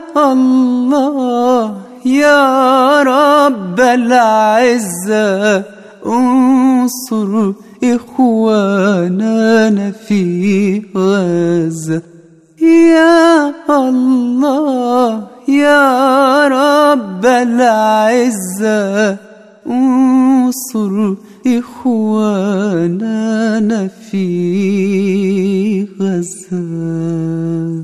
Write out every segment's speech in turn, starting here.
الله يا رب العزة انصر إخواننا في غزة يا الله يا رب العزة انصر إخواننا في غزة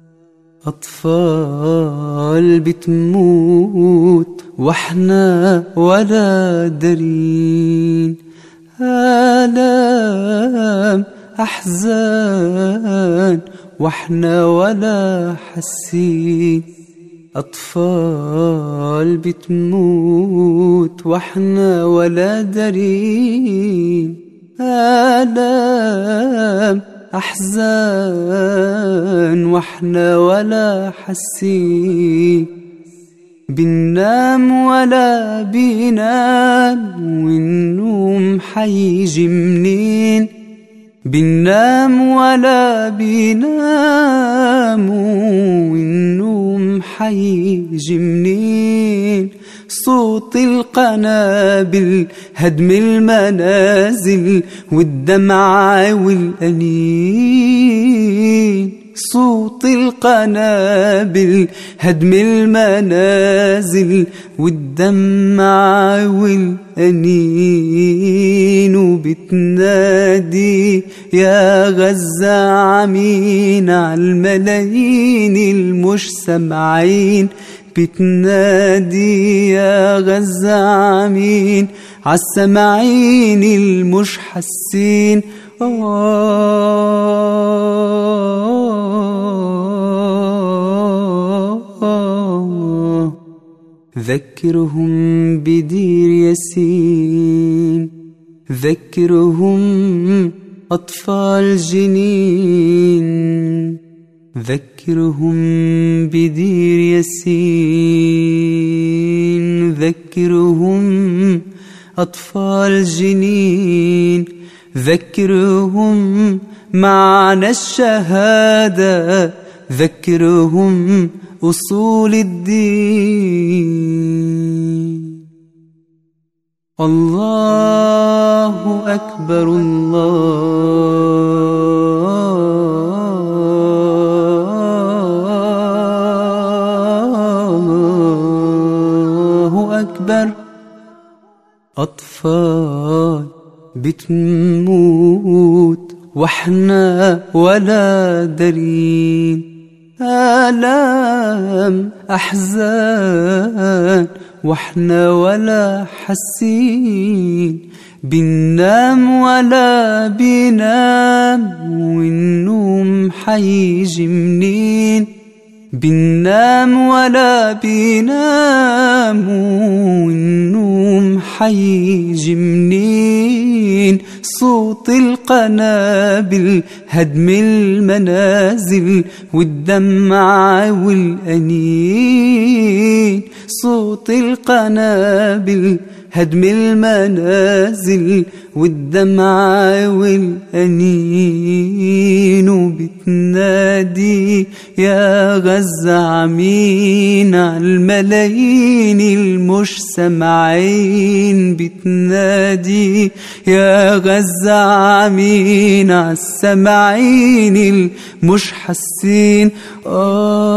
أطفال بتموت وإحنا ولا درين آلام أحزان وإحنا ولا حسين أطفال بتموت وإحنا ولا درين آلام أحزان وإحنا ولا حسين بننام ولا بينام والنوم حيجي منين بننام ولا بينام والنوم حيجي منين صوت القنابل هدم المنازل والدمع والأنين صوت القنابل هدم المنازل والدمع والأنين وبتنادي يا غزة عمين عالملايين المش سامعين بتنادي يا غزة عمين عالسماعين المش حاسين ذكرهم بدير ياسين ذكرهم أطفال جنين ذكرهم بدير ياسين ذكرهم أطفال جنين ذكرهم معنى الشهادة ذكرهم أصول الدين الله أكبر الله أكبر أطفال بتموت وإحنا ولا درين آلام أحزان وإحنا ولا حسين بننام ولا بينام والنوم حيجي منين بننام ولا بينام والنوم حيجي منين صوت القنابل هدم المنازل والدمع والأنين صوت القنابل هدم المنازل والدمع والأنين وبتنادي يا غزة عمين عالملايين المش سامعين بتنادي يا غزة عمين عالسماعين المش حاسين آه